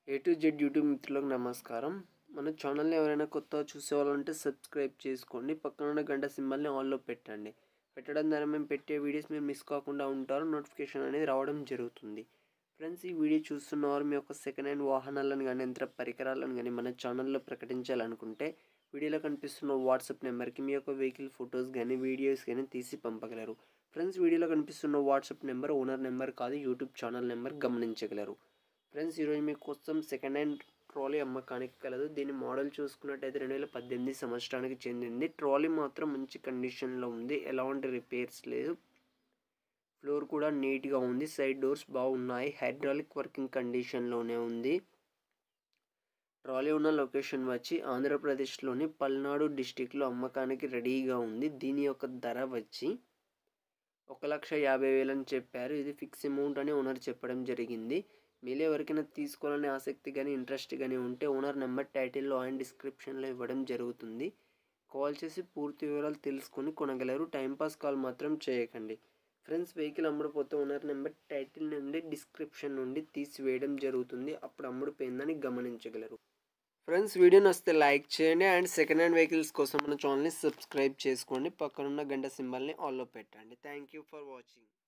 A to Z YouTube మిత్రులకు నమస్కారం మన ఛానల్ని ఎవరైనా కొత్తగా చూసేవాళ్ళంటే సబ్స్క్రైబ్ చేసుకోండి పక్కన ఉన్న గంట సింబల్ని ఆన్లో పెట్టండి పెట్టడం ద్వారా మేము పెట్టే వీడియోస్ మీరు మిస్ కాకుండా ఉంటారు నోటిఫికేషన్ అనేది రావడం జరుగుతుంది ఫ్రెండ్స్ ఈ వీడియో చూస్తున్న వారు మీ యొక్క సెకండ్ హ్యాండ్ వాహనాలను కానీ యంత్ర పరికరాలను కానీ మన ఛానల్లో ప్రకటించాలనుకుంటే వీడియోలో కనిపిస్తున్న వాట్సాప్ నెంబర్కి మీ యొక్క వెహికల్ ఫొటోస్ కానీ వీడియోస్ కానీ తీసి పంపగలరు ఫ్రెండ్స్ వీడియోలో కనిపిస్తున్న వాట్సాప్ నెంబర్ ఓనర్ నెంబర్ కాదు యూట్యూబ్ ఛానల్ నెంబర్ గమనించగలరు ఫ్రెండ్స్ ఈరోజు మీకోసం సెకండ్ హ్యాండ్ ట్రాలీ అమ్మకానికి కలదు దీని మోడల్ చూసుకున్నట్టయితే రెండు వేల పద్దెనిమిది సంవత్సరానికి చెందింది ట్రాలీ మాత్రం మంచి కండిషన్లో ఉంది ఎలాంటి రిపేర్స్ లేదు ఫ్లోర్ కూడా నీట్గా ఉంది సైడ్ డోర్స్ బాగున్నాయి హైడ్రాలిక్ వర్కింగ్ కండిషన్లోనే ఉంది ట్రాలీ ఉన్న లొకేషన్ వచ్చి ఆంధ్రప్రదేశ్లోని పల్నాడు డిస్టిక్లో అమ్మకానికి రెడీగా ఉంది దీని యొక్క ధర వచ్చి ఒక లక్ష యాభై వేలని చెప్పారు ఇది ఫిక్స్ అమౌంట్ అని ఓనర్ చెప్పడం జరిగింది మీలో ఎవరికైనా తీసుకోవాలనే ఆసక్తి కానీ ఇంట్రెస్ట్ కానీ ఉంటే ఓనర్ నెంబర్ టైటిల్లో అండ్ డిస్క్రిప్షన్లో ఇవ్వడం జరుగుతుంది కాల్ చేసి పూర్తి వివరాలు తెలుసుకొని కొనగలరు టైంపాస్ కాల్ మాత్రం చేయకండి ఫ్రెండ్స్ వెహికల్ అమ్ముడుపోతే ఓనర్ నెంబర్ టైటిల్ నుండి డిస్క్రిప్షన్ నుండి తీసివేయడం జరుగుతుంది అప్పుడు అమ్ముడుపోయిందని గమనించగలరు ఫ్రెండ్స్ వీడియో నచ్చితే లైక్ చేయండి అండ్ సెకండ్ హ్యాండ్ వెహికల్స్ కోసం మన ఛానల్ని సబ్స్క్రైబ్ చేసుకోండి పక్కనున్న గంట సింబల్ని ఆల్లో పెట్టండి థ్యాంక్ యూ ఫర్ వాచింగ్